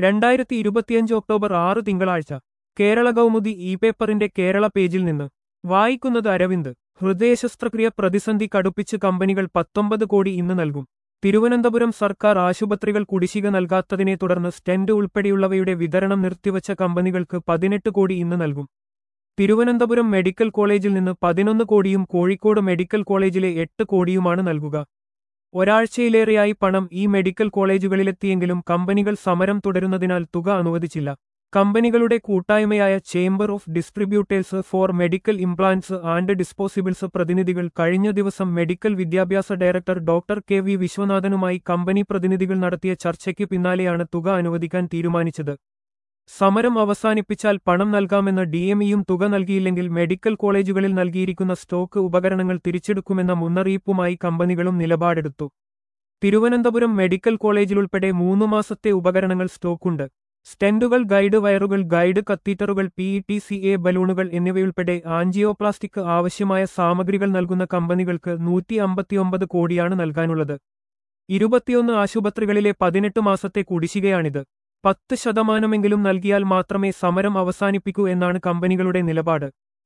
രണ്ടായിരത്തി ഇരുപത്തിയഞ്ച് ഒക്ടോബർ ആറ് തിങ്കളാഴ്ച കേരള കൗമുദി ഇ പേപ്പറിന്റെ കേരള പേജിൽ നിന്ന് വായിക്കുന്നത് അരവിന്ദ് ഹൃദയശസ്ത്രക്രിയ പ്രതിസന്ധി കടുപ്പിച്ച് കമ്പനികൾ പത്തൊമ്പത് കോടി ഇന്ന് നൽകും തിരുവനന്തപുരം സർക്കാർ ആശുപത്രികൾ കുടിശ്ശിക നൽകാത്തതിനെ തുടർന്ന് സ്റ്റെന്റ് ഉൾപ്പെടെയുള്ളവയുടെ വിതരണം നിർത്തിവച്ച കമ്പനികൾക്ക് പതിനെട്ട് കോടി ഇന്ന് നൽകും തിരുവനന്തപുരം മെഡിക്കൽ കോളേജിൽ നിന്ന് പതിനൊന്ന് കോടിയും കോഴിക്കോട് മെഡിക്കൽ കോളേജിലെ എട്ട് കോടിയുമാണ് നൽകുക ഒരാഴ്ചയിലേറെയായി പണം ഈ മെഡിക്കൽ കോളേജുകളിലെത്തിയെങ്കിലും കമ്പനികൾ സമരം തുടരുന്നതിനാൽ തുക അനുവദിച്ചില്ല കമ്പനികളുടെ കൂട്ടായ്മയായ chamber of distributors for medical implants and disposables പ്രതിനിധികൾ കഴിഞ്ഞ ദിവസം മെഡിക്കൽ വിദ്യാഭ്യാസ ഡയറക്ടർ ഡോക്ടർ കെ വി വിശ്വനാഥനുമായി കമ്പനി പ്രതിനിധികൾ നടത്തിയ ചർച്ചയ്ക്ക് പിന്നാലെയാണ് തുക അനുവദിക്കാൻ തീരുമാനിച്ചത് സമരം അവസാനിപ്പിച്ചാൽ പണം നൽകാമെന്ന് ഡിഎംഇയും തുക നൽകിയില്ലെങ്കിൽ മെഡിക്കൽ കോളേജുകളിൽ നൽകിയിരിക്കുന്ന സ്റ്റോക്ക് ഉപകരണങ്ങൾ തിരിച്ചെടുക്കുമെന്ന മുന്നറിയിപ്പുമായി കമ്പനികളും നിലപാടെടുത്തു തിരുവനന്തപുരം മെഡിക്കൽ കോളേജിലുൾപ്പെടെ മൂന്നു മാസത്തെ ഉപകരണങ്ങൾ സ്റ്റോക്കുണ്ട് സ്റ്റെന്റുകൾ ഗൈഡ് വയറുകൾ ഗൈഡ് കത്തീറ്ററുകൾ പി ടി സി എ ബലൂണുകൾ എന്നിവയുൾപ്പെടെ ആൻജിയോപ്ലാസ്റ്റിക് ആവശ്യമായ സാമഗ്രികൾ നൽകുന്ന കമ്പനികൾക്ക് നൂറ്റി അമ്പത്തിയൊമ്പത് കോടിയാണ് നൽകാനുള്ളത് ഇരുപത്തിയൊന്ന് ആശുപത്രികളിലെ പതിനെട്ട് മാസത്തെ കുടിശ്ശികയാണിത് പത്ത് ശതമാനമെങ്കിലും നൽകിയാൽ മാത്രമേ സമരം അവസാനിപ്പിക്കൂ എന്നാണ് കമ്പനികളുടെ നിലപാട്